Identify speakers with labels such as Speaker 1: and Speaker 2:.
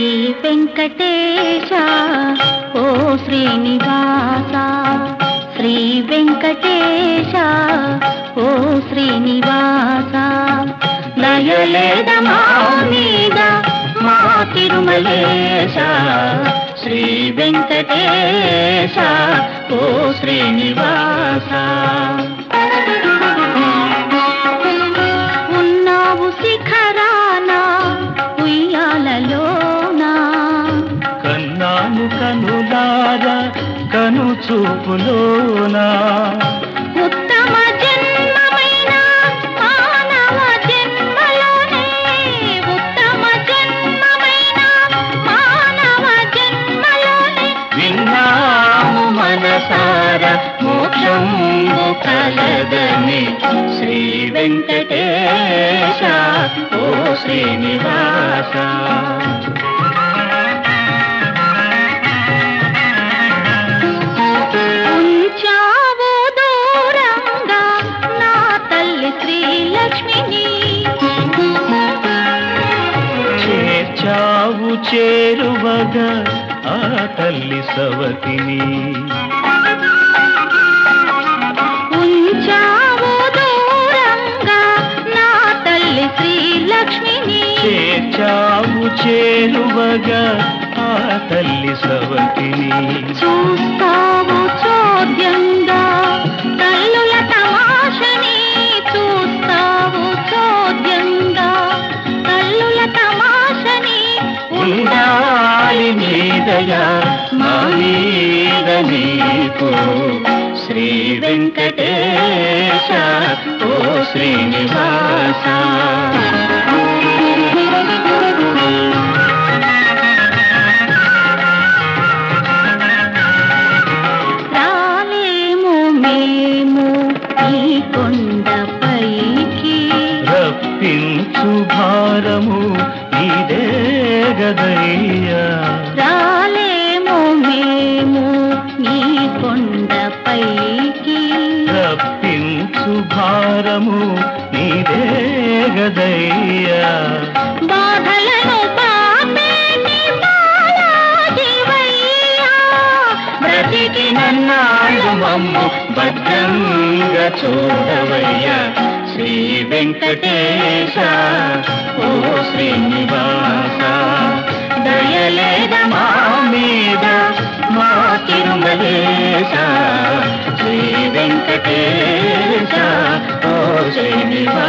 Speaker 1: శ్రీ వెంకటేశ ఓ శ్రీనివాస శ్రీ వెంకటేశ ఓ శ్రీనివాస దయలేద మా మీద మా తిరుమలేశ శ్రీ వెంకటేశ ఓ శ్రీనివాస ఉన్నావు శిఖరాన ఉయ్యాలలోనా
Speaker 2: కన్నాను కనులార కను చూపులోనా
Speaker 1: ఉత్తమ జన్మమైన మానవ జన్మలోనే ఉత్తమ జన్మమైన మానవ జన్మలోనే
Speaker 2: విన్నాము మనసార మోక్షం కలదని శ్రీ వెంకటేశ ఓ శ్రీనివాస
Speaker 1: ఉంచావు దూరంగా నా తల్లి శ్రీలక్ష్మిని
Speaker 2: చేర్చావు చేరువగా ఆ తల్లి సవతిని
Speaker 1: ఉంచావు దూరంగా నా తల్లి శ్రీలక్ష్మిని
Speaker 2: చేర్చావు చేరువగా ఆ తల్లి సవతిని
Speaker 1: చూస్తావు చోద్యంగా తల్లుల తమాషని చూస్తావు చోద్యంగా తల్లుల తమాషని
Speaker 2: ఉండాలి మీదయా మా మీద నీకు శ్రీ వెంకటేశ ఓ శ్రీనివాస
Speaker 1: రాలేము మేము ఈ కొండపైకి
Speaker 2: రప్పించు భారము ఇదే గదయ్యా
Speaker 1: రాలేము మేము ఈ కొండపైకి
Speaker 2: రప్పించు భారము ఇదే గదయ్యా
Speaker 1: బాధలను పాపేటి బాలాజీవయ్యా
Speaker 2: బ్రతికి నన్నాళ్ళు మమ్ము భద్రంగా చూడవయ్యా శ్రీ వెంకటేశ ఓ శ్రీనివాస దయలేద మా మీద మా తిరుమలేశ శ్రీ వెంకటేశ ఓ శ్రీనివాస